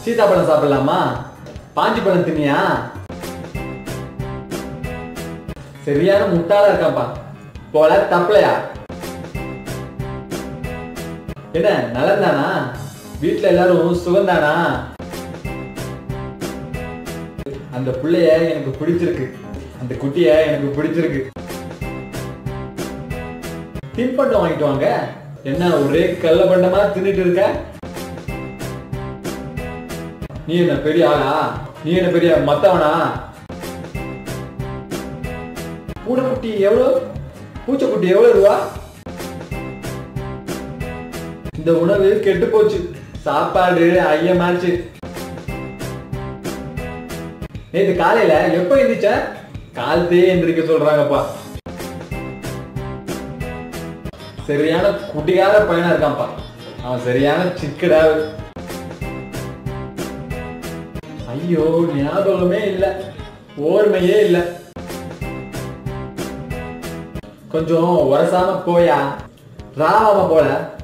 சீத்தாப்பழம் சாப்பிடலாமா பாஞ்சி பழம் தின்னியா சரியான முட்டாளா இருக்காப்பா போல தப்பலையா என்ன நலந்தானா வீட்ல எல்லாரும் சுகந்தானா அந்த புள்ளைய எனக்கு பிடிச்சிருக்கு அந்த குட்டிய எனக்கு பிடிச்சிருக்கு தின்பண்டம் வாங்கிட்டு வாங்க என்ன ஒரே கல்ல பண்டமா தின்னுட்டு இருக்க நீ என்ன பெரிய ஆளா நீ என்ன பெரிய மத்தவனா பூனைக்குட்டி எவ்வளவு பூச்சைக்குட்டி எவ்வளவு ரூபா இந்த உணவு கெட்டு போச்சு சாப்பாடு ஐயமாச்சு நேத்து காலையில எப்ப எந்திரிச்ச காலத்தே எந்திரிக்க சொல்றாங்கப்பா சரியான குட்டிகார பையனா இருக்கான்ப்பா அவன் சரியான சிக்கடா ஐயோ ஞாபகமே இல்ல ஓர்மையே இல்ல கொஞ்சம் உரசாம போயா ராவாம போல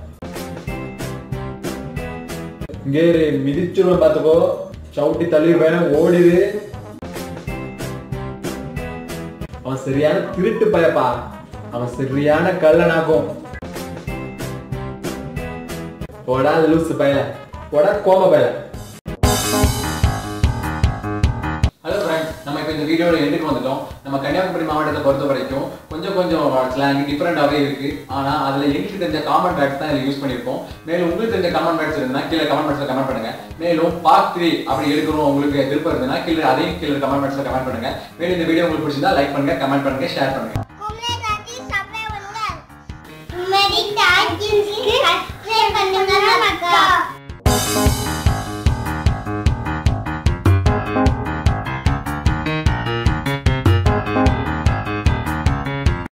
இங்கே இரு, மிதிச்சிருவேன் பாத்துக்கோ சவுட்டி தள்ளிடுவேன் ஓடிடு அவன் சரியான திருட்டு பயப்பா அவன் சரியான கள்ளனாக்கும் போடா லூசு பயல போடா கோம பயல ஹலோ ஃப்ரெண்ட் நம்ம இப்போ இந்த வீடியோட எண்டுக்கு வந்துட்டோம் நம்ம கன்னியாகுமரி மாவட்டத்தை பொறுத்த வரைக்கும் கொஞ்சம் கொஞ்சம் ஸ்லாங் டிஃப்ரெண்டாகவே இருக்கு ஆனால் அதில் எங்களுக்கு தெரிஞ்ச காமன் வேர்ட்ஸ் தான் இதில் யூஸ் பண்ணியிருக்கோம் மேலும் உங்களுக்கு தெரிஞ்ச காமன் வேர்ட்ஸ் இருந்தால் கீழே கமெண்ட் பாக்ஸில் கமெண்ட் பண்ணுங்க மேலும் பார்ட் த்ரீ அப்படி எடுக்கணும் உங்களுக்கு விருப்பம் இருந்ததுன்னா கீழே அதையும் கீழே கமெண்ட் பாக்ஸில் கமெண்ட் பண்ணுங்க மேலும் இந்த வீடியோ உங்களுக்கு பிடிச்சிருந்தா லைக் பண்ணுங்க கமெண்ட் பண்ணுங்க ஷேர் பண்ணுங்க Kumle tadi sampai benar. Meditasi.